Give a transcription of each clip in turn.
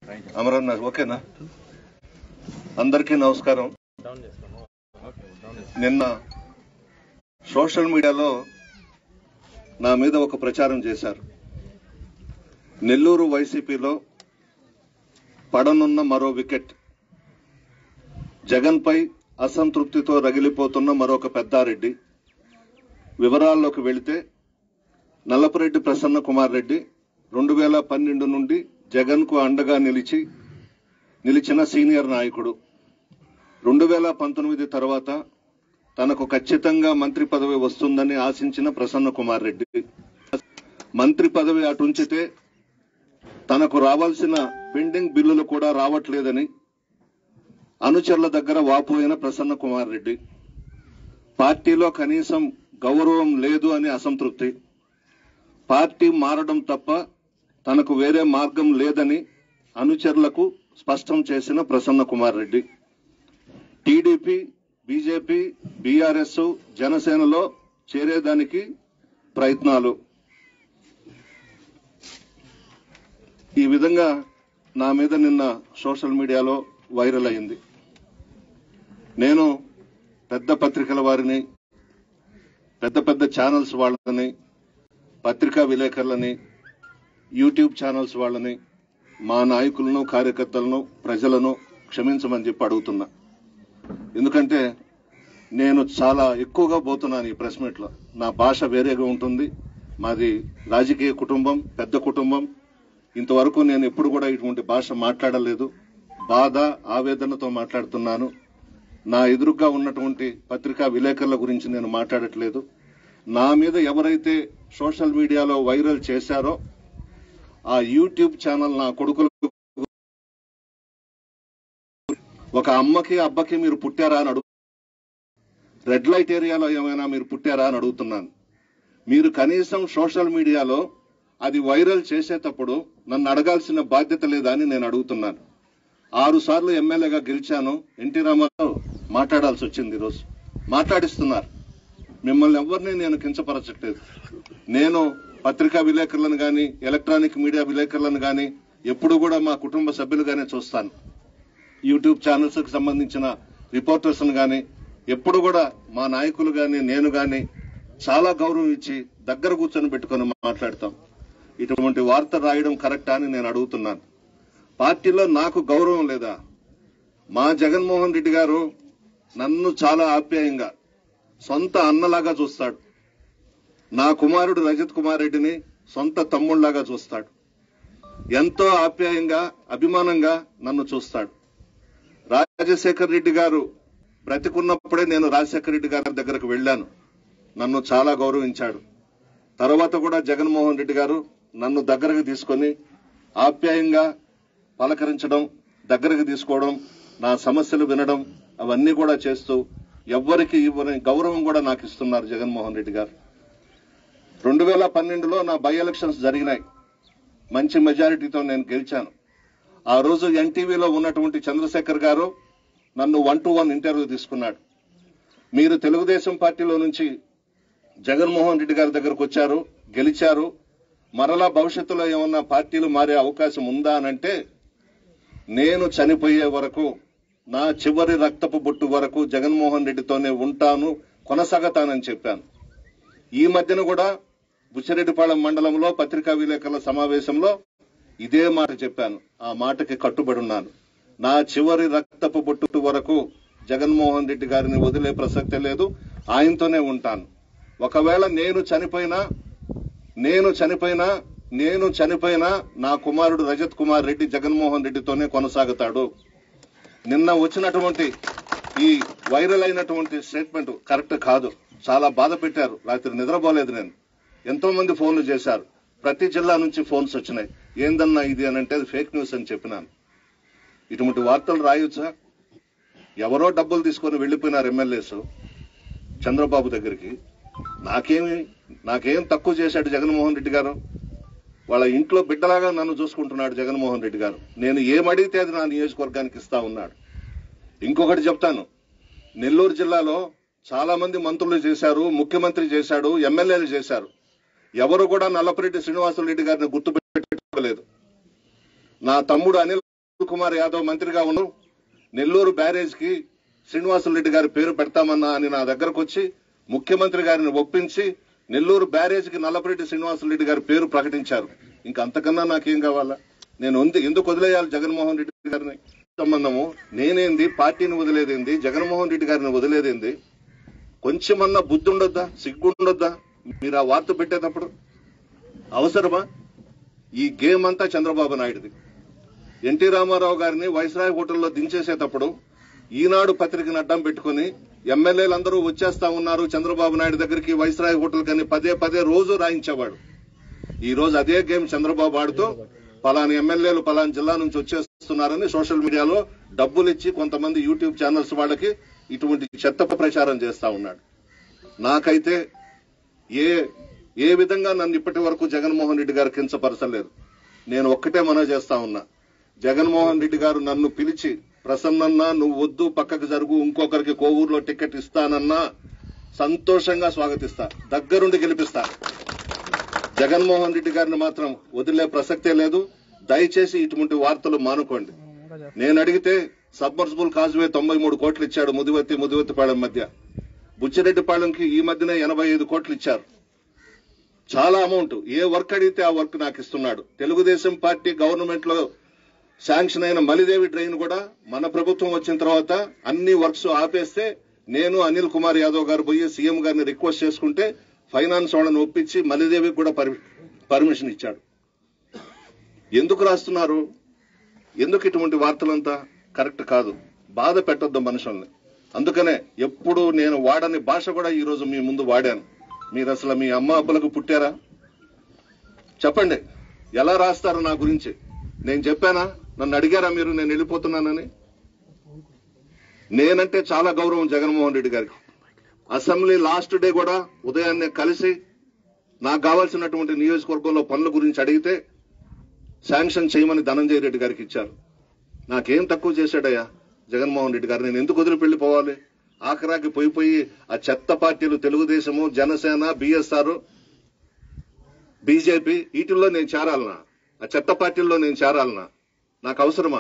అమరన్న ఓకేనా అందరికీ నమస్కారం నిన్న సోషల్ మీడియాలో నా మీద ఒక ప్రచారం చేశారు నెల్లూరు వైసీపీలో పడనున్న మరో వికెట్ జగన్పై అసంతృప్తితో రగిలిపోతున్న మరొక పెద్దారెడ్డి వివరాల్లోకి వెళితే నల్లపురెడ్డి ప్రసన్న కుమార్ రెడ్డి రెండు వేల పన్నెండు నుండి జగన్ కు అండగా నిలిచి నిలిచిన సీనియర్ నాయకుడు రెండు వేల పంతొమ్మిది తర్వాత తనకు ఖచ్చితంగా మంత్రి పదవి వస్తుందని ఆశించిన ప్రసన్న కుమార్ రెడ్డి మంత్రి పదవి అటుంచితే తనకు రావాల్సిన పెండింగ్ బిల్లులు కూడా రావట్లేదని అనుచరుల దగ్గర వాపోయిన ప్రసన్న కుమార్ రెడ్డి పార్టీలో కనీసం గౌరవం లేదు అని అసంతృప్తి పార్టీ మారడం తప్ప తనకు వేరే మార్గం లేదని అనుచరులకు స్పష్టం చేసిన Prasanna Kumar Reddy TDP BJP BRS జనసేనలో చేరేదానికి ప్రయత్నాలు ఈ విధంగా నా మీద నిన్న సోషల్ మీడియాలో వైరల్ అయింది నేను పెద్ద పత్రికల వారిని పెద్ద పెద్ద ఛానల్స్ వాళ్ళని పత్రికా విలేకరులని యూట్యూబ్ ఛానల్స్ వాళ్ళని మా నాయకులను కార్యకర్తలను ప్రజలను క్షమించమని చెప్పి అడుగుతున్నా ఎందుకంటే నేను చాలా ఎక్కువగా పోతున్నాను ఈ ప్రెస్ మీట్లో నా భాష వేరేగా ఉంటుంది మాది రాజకీయ కుటుంబం పెద్ద కుటుంబం ఇంతవరకు నేను ఎప్పుడు కూడా ఇటువంటి భాష మాట్లాడలేదు బాధ ఆవేదనతో మాట్లాడుతున్నాను నా ఎదురుగా ఉన్నటువంటి పత్రికా విలేకరుల గురించి నేను మాట్లాడట్లేదు నా మీద ఎవరైతే సోషల్ మీడియాలో వైరల్ చేశారో ఆ యూట్యూబ్ ఛానల్ నా కొడుకులు ఒక అమ్మకి అబ్బకి మీరు పుట్టారా అని అడుగు రెడ్ లైట్ ఏరియాలో ఏమైనా మీరు పుట్టారా అని అడుగుతున్నాను మీరు కనీసం సోషల్ మీడియాలో అది వైరల్ చేసేటప్పుడు నన్ను అడగాల్సిన బాధ్యత లేదా అని నేను అడుగుతున్నాను ఆరు సార్లు ఎమ్మెల్యేగా గెలిచాను ఎన్టీ రామారావు మాట్లాడాల్సి వచ్చింది ఈరోజు మాట్లాడిస్తున్నారు మిమ్మల్ని ఎవరిని నేను కించపరచట్లేదు నేను పత్రికా విలేకరులను గాని ఎలక్ట్రానిక్ మీడియా విలేకరులను గాని ఎప్పుడు కూడా మా కుటుంబ సభ్యులుగానే చూస్తాను యూట్యూబ్ ఛానల్స్ కి సంబంధించిన రిపోర్టర్స్ గాని ఎప్పుడు కూడా మా నాయకులు గాని నేను గాని చాలా గౌరవం ఇచ్చి దగ్గర కూర్చొని పెట్టుకొని మాట్లాడతాం ఇటువంటి వార్త రాయడం కరెక్టా అని నేను అడుగుతున్నాను పార్టీలో నాకు గౌరవం లేదా మా జగన్మోహన్ రెడ్డి గారు నన్ను చాలా ఆప్యాయంగా సొంత అన్నలాగా చూస్తాడు నా కుమారుడు రజత్ కుమార్ రెడ్డిని సొంత తమ్ముళ్లాగా చూస్తాడు ఎంతో ఆప్యాయంగా అభిమానంగా నన్ను చూస్తాడు రాజశేఖర్ రెడ్డి గారు బ్రతికున్నప్పుడే నేను రాజశేఖర రెడ్డి గారి దగ్గరకు వెళ్ళాను నన్ను చాలా గౌరవించాడు తర్వాత కూడా జగన్మోహన్ రెడ్డి గారు నన్ను దగ్గరకు తీసుకొని ఆప్యాయంగా పలకరించడం దగ్గరకు తీసుకోవడం నా సమస్యలు వినడం అవన్నీ కూడా చేస్తూ ఎవ్వరికి ఇవ్వని గౌరవం కూడా నాకు ఇస్తున్నారు జగన్మోహన్ రెడ్డి గారు రెండు వేల పన్నెండులో నా బై ఎలక్షన్స్ జరిగినాయి మంచి మెజారిటీతో నేను గెలిచాను ఆ రోజు ఎన్టీవీలో ఉన్నటువంటి చంద్రశేఖర్ గారు నన్ను వన్ టు వన్ ఇంటర్వ్యూ తీసుకున్నాడు మీరు తెలుగుదేశం పార్టీలో నుంచి జగన్మోహన్ రెడ్డి గారి దగ్గరకు వచ్చారు గెలిచారు మరలా భవిష్యత్తులో ఏమన్నా పార్టీలు మారే అవకాశం ఉందా అనంటే నేను చనిపోయే వరకు నా చివరి రక్తపు బొట్టు వరకు జగన్మోహన్ రెడ్డితోనే ఉంటాను కొనసాగతానని చెప్పాను ఈ మధ్యన కూడా బుచ్చిరెడ్డిపాళెం మండలంలో పత్రికా విలేకరుల సమావేశంలో ఇదే మాట చెప్పాను ఆ మాటకి కట్టుబడి ఉన్నాను నా చివరి రక్తపు బొట్టు వరకు జగన్మోహన్ రెడ్డి గారిని వదిలే ప్రసక్తే లేదు ఆయనతోనే ఉంటాను ఒకవేళ నేను చనిపోయినా నేను చనిపోయినా నేను చనిపోయినా నా కుమారుడు రజత్ కుమార్ రెడ్డి జగన్మోహన్ రెడ్డితోనే కొనసాగుతాడు నిన్న వచ్చినటువంటి ఈ వైరల్ అయినటువంటి స్టేట్మెంట్ కరెక్ట్ కాదు చాలా బాధ పెట్టారు రాత్రి నిద్రపోలేదు నేను ఎంతో మంది ఫోన్లు చేశారు ప్రతి జిల్లా నుంచి ఫోన్స్ వచ్చినాయి ఏందన్నా ఇది అని అంటే అది ఫేక్ న్యూస్ అని చెప్పినాను ఇటువంటి వార్తలు రాయొచ్చా ఎవరో డబ్బులు తీసుకొని వెళ్లిపోయినారు ఎమ్మెల్యేస్ చంద్రబాబు దగ్గరికి నాకేమి నాకేం తక్కువ చేశాడు జగన్మోహన్ రెడ్డి గారు వాళ్ళ ఇంట్లో బిడ్డలాగా నన్ను చూసుకుంటున్నాడు జగన్మోహన్ రెడ్డి గారు నేను ఏమడిగితే అది నా నియోజకవర్గానికి ఇస్తా ఉన్నాడు ఇంకొకటి చెప్తాను నెల్లూరు జిల్లాలో చాలా మంది మంత్రులు చేశారు ముఖ్యమంత్రి చేశాడు ఎమ్మెల్యేలు చేశారు ఎవరు కూడా నల్లపరెడ్డి శ్రీనివాసులు రెడ్డి గారిని గుర్తుపెట్టుకోలేదు నా తమ్ముడు అనిల్ కుమార్ యాదవ్ మంత్రిగా ఉన్న నెల్లూరు బ్యారేజ్ కి శ్రీనివాసరెడ్డి గారి పేరు పెడతామన్నా అని నా దగ్గరకు వచ్చి ముఖ్యమంత్రి గారిని ఒప్పించి నెల్లూరు బ్యారేజ్ కి నల్లపరెడ్డి శ్రీనివాసరెడ్డి గారి పేరు ప్రకటించారు ఇంకా అంతకన్నా నాకేం కావాలా నేను ఉంది- ఎందుకు వదిలేయాలి జగన్మోహన్ రెడ్డి గారిని సంబంధము నేనేంది పార్టీని వదిలేదేంది జగన్మోహన్ రెడ్డి గారిని వదిలేదేంది కొంచెమన్నా బుద్ధి ఉండొద్దా సిగ్గుండొద్దా మీరు ఆ వార్త పెట్టేటప్పుడు అవసరమా ఈ గేమ్ అంతా చంద్రబాబు నాయుడుది ఎన్టీ రామారావు గారిని వైస్రాయ్ హోటల్లో దించేసేటప్పుడు ఈనాడు పత్రికను అడ్డం పెట్టుకుని ఎమ్మెల్యేలందరూ వచ్చేస్తా ఉన్నారు చంద్రబాబు నాయుడు దగ్గరికి వైస్రాయ్ హోటల్ కని పదే పదే రోజు రాయించేవాడు ఈ రోజు అదే గేమ్ చంద్రబాబు ఆడుతూ పలాని ఎమ్మెల్యేలు పలాని జిల్లా నుంచి వచ్చేస్తున్నారని సోషల్ మీడియాలో డబ్బులు ఇచ్చి కొంతమంది యూట్యూబ్ ఛానల్స్ వాళ్ళకి ఇటువంటి చెత్త ప్రచారం చేస్తా ఉన్నాడు నాకైతే ఏ ఏ విధంగా నన్ను ఇప్పటి వరకు జగన్మోహన్ రెడ్డి గారు కించపరచలేదు నేను ఒక్కటే మనవి చేస్తా ఉన్నా జగన్మోహన్ రెడ్డి గారు నన్ను పిలిచి ప్రసన్నన్నా నువ్వు వద్దు పక్కకు జరుగు ఇంకొకరికి కోవూరులో టికెట్ ఇస్తానన్నా సంతోషంగా స్వాగతిస్తా దగ్గరుండి గెలిపిస్తా జగన్మోహన్ రెడ్డి గారిని మాత్రం వదిలే ప్రసక్తే లేదు దయచేసి ఇటువంటి వార్తలు మానుకోండి నేను అడిగితే సబ్మర్సిబుల్ కాజ్వే తొంభై మూడు కోట్లు ఇచ్చాడు ముదివత్తి ముదివత్తిపాళెం మధ్య బుచ్చిరెడ్డిపాళెంకి ఈ మధ్యనే ఎనభై ఐదు కోట్లు ఇచ్చారు చాలా అమౌంట్ ఏ వర్క్ అడిగితే ఆ వర్క్ నాకు ఇస్తున్నాడు తెలుగుదేశం పార్టీ గవర్నమెంట్ లో శాంక్షన్ అయిన మలిదేవి డ్రైన్ కూడా మన ప్రభుత్వం వచ్చిన తర్వాత అన్ని వర్క్స్ ఆపేస్తే నేను అనిల్ కుమార్ యాదవ్ గారు పోయి సీఎం గారిని రిక్వెస్ట్ చేసుకుంటే ఫైనాన్స్ వాళ్ళని ఒప్పించి మలిదేవికి కూడా పర్మి- పర్మిషన్ ఇచ్చాడు ఎందుకు రాస్తున్నారు ఎందుకు ఇటువంటి వార్తలంతా కరెక్ట్ కాదు బాధ పెట్టొద్దు మనుషుల్ని అందుకనే ఎప్పుడు నేను వాడని భాష కూడా ఈ రోజు మీ ముందు వాడాను మీరు అసలు మీ అమ్మ అబ్బలకు పుట్టారా చెప్పండి ఎలా రాస్తారు నా గురించి నేను చెప్పానా నన్ను అడిగారా మీరు నేను వెళ్ళిపోతున్నానని నేనంటే చాలా గౌరవం జగన్మోహన్ రెడ్డి గారికి అసెంబ్లీ లాస్ట్ డే కూడా ఉదయాన్నే కలిసి నాకు కావాల్సినటువంటి నియోజకవర్గంలో పనుల గురించి అడిగితే శాంక్షన్ చేయమని ధనంజయ రెడ్డి గారికి ఇచ్చారు నాకేం తక్కువ చేశాడయ్యా జగన్మోహన్ రెడ్డి గారు నేను ఎందుకు వదిలి వెళ్ళిపోవాలి ఆఖరాకి పోయి పోయి ఆ చెత్త పార్టీలు తెలుగుదేశము జనసేన బిఎస్ఆర్ బీజేపీ వీటిల్లో నేను చేరాలనా ఆ చెత్త పార్టీల్లో నేను చేరాలనా నాకు అవసరమా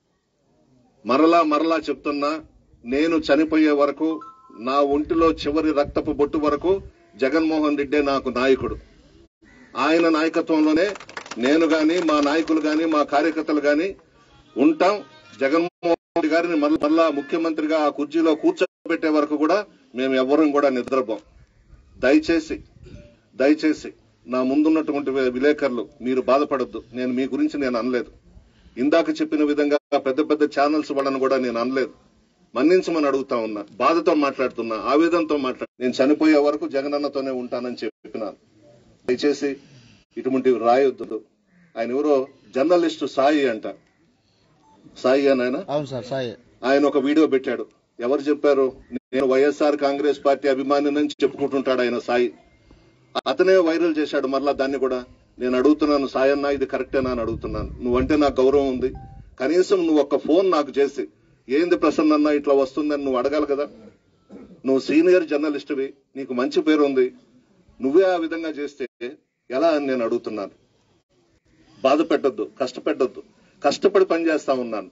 మరలా మరలా చెప్తున్నా నేను చనిపోయే వరకు నా ఒంటిలో చివరి రక్తపు బొట్టు వరకు జగన్మోహన్ రెడ్డే నాకు నాయకుడు ఆయన నాయకత్వంలోనే నేను గాని మా నాయకులు గాని మా కార్యకర్తలు గాని ఉంటాం జగన్మోహన్ రెడ్డి గారిని మళ్ళా మళ్ళా ముఖ్యమంత్రిగా ఆ కుర్చీలో కూర్చోబెట్టే వరకు కూడా మేము ఎవ్వరం కూడా నిద్రపోం దయచేసి దయచేసి నా ముందున్నటువంటి వి- విలేకరులు మీరు బాధపడొద్దు నేను మీ గురించి నేను అనలేదు ఇందాక చెప్పిన విధంగా పెద్ద పెద్ద ఛానల్స్ వాళ్ళని కూడా నేను అనలేదు మన్నించమని అడుగుతా ఉన్నా బాధతో మాట్లాడుతున్నా ఆవేదనతో మాట్లాడు నేను చనిపోయే వరకు జగనన్నతోనే ఉంటానని చెప్పినాను దయచేసి ఇటువంటివి రాయొద్దు ఆయన ఎవరో జర్నలిస్టు సాయి అంట సాయి అని ఆయన అవును సార్ సాయి ఆయన ఒక వీడియో పెట్టాడు ఎవరు చెప్పారు నేను వైఎస్ఆర్ కాంగ్రెస్ పార్టీ అభిమాని నుంచి చెప్పుకుంటుంటాడు ఆయన సాయి అతనే వైరల్ చేశాడు మరలా దాన్ని కూడా నేను అడుగుతున్నాను సాయన్న ఇది కరెక్టేనా అని అడుగుతున్నాను నువ్వంటే నాకు గౌరవం ఉంది కనీసం నువ్వు ఒక్క ఫోన్ నాకు చేసి ఏంది ప్రసన్న అన్న ఇట్లా వస్తుందని నువ్వు అడగాలి కదా నువ్వు సీనియర్ జర్నలిస్ట్వి నీకు మంచి పేరు ఉంది నువ్వే ఆ విధంగా చేస్తే ఎలా అని నేను అడుగుతున్నాను బాధ పెట్టొద్దు కష్టపెట్టొద్దు కష్టపడి పనిచేస్తా ఉన్నాను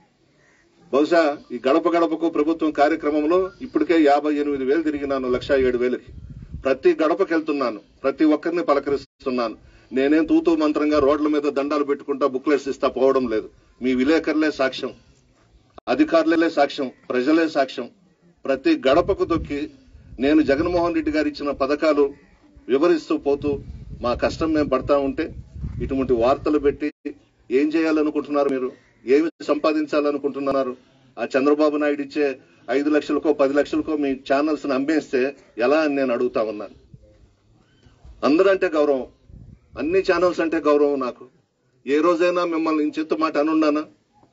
బహుశా ఈ గడప గడపకు ప్రభుత్వం కార్యక్రమంలో ఇప్పటికే యాభై ఎనిమిది వేలు తిరిగినాను లక్ష ఏడు వేలకి ప్రతి గడపకి వెళ్తున్నాను ప్రతి ఒక్కరిని పలకరిస్తున్నాను నేనేం తూతూ మంత్రంగా రోడ్ల మీద దండాలు పెట్టుకుంటా బుక్లెట్స్ ఇస్తా పోవడం లేదు మీ విలేకరులే సాక్ష్యం అధికారులే సాక్ష్యం ప్రజలే సాక్ష్యం ప్రతి గడపకు దొక్కి నేను జగన్మోహన్ రెడ్డి గారు ఇచ్చిన పథకాలు వివరిస్తూ పోతూ మా కష్టం మేము పడతా ఉంటే ఇటువంటి వార్తలు పెట్టి ఏం చేయాలనుకుంటున్నారు మీరు ఏమి సంపాదించాలనుకుంటున్నారు ఆ చంద్రబాబు నాయుడు ఇచ్చే ఐదు లక్షలకో పది లక్షలకో మీ ఛానల్స్ అమ్మేస్తే ఎలా అని నేను అడుగుతా ఉన్నాను అందరంటే గౌరవం అన్ని ఛానల్స్ అంటే గౌరవం నాకు ఏ రోజైనా మిమ్మల్ని ఇంచెత్తు మాట అనున్నానా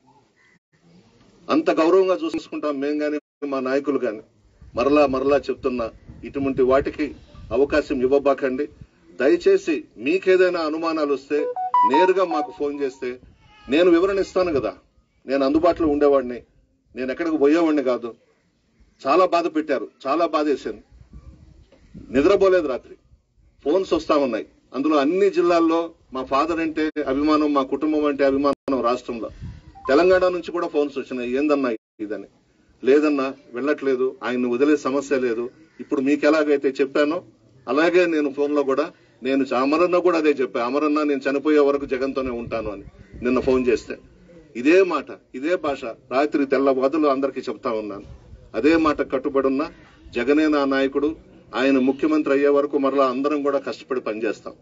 అంత గౌరవంగా చూసుకుంటాం మేం గాని మా నాయకులు గాని మరలా మరలా చెప్తున్నా ఇటువంటి వాటికి అవకాశం ఇవ్వబాకండి దయచేసి మీకేదైనా అనుమానాలు వస్తే నేరుగా మాకు ఫోన్ చేస్తే నేను వివరణ ఇస్తాను కదా నేను అందుబాటులో ఉండేవాడిని నేను ఎక్కడికి పోయేవాడిని కాదు చాలా బాధ పెట్టారు చాలా బాధ వేసింది నిద్రపోలేదు రాత్రి ఫోన్స్ వస్తా ఉన్నాయి అందులో అన్ని జిల్లాల్లో మా ఫాదర్ అంటే అభిమానం మా కుటుంబం అంటే అభిమానం రాష్ట్రంలో తెలంగాణ నుంచి కూడా ఫోన్స్ వచ్చినాయి ఏందన్నా ఇదని లేదన్నా వెళ్ళట్లేదు ఆయన్ని వదిలే సమస్య లేదు ఇప్పుడు మీకు ఎలాగైతే చెప్పానో అలాగే నేను ఫోన్ లో కూడా నేను అమరన్న కూడా అదే చెప్పా అమరన్న నేను చనిపోయే వరకు జగన్తోనే ఉంటాను అని నిన్న ఫోన్ చేస్తే ఇదే మాట ఇదే భాష రాత్రి తెల్లవాదులు అందరికీ చెప్తా ఉన్నాను అదే మాట కట్టుబడి ఉన్న జగనే నా నాయకుడు ఆయన ముఖ్యమంత్రి అయ్యే వరకు మరలా అందరం కూడా కష్టపడి పనిచేస్తాం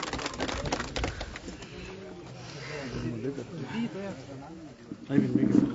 I will make it.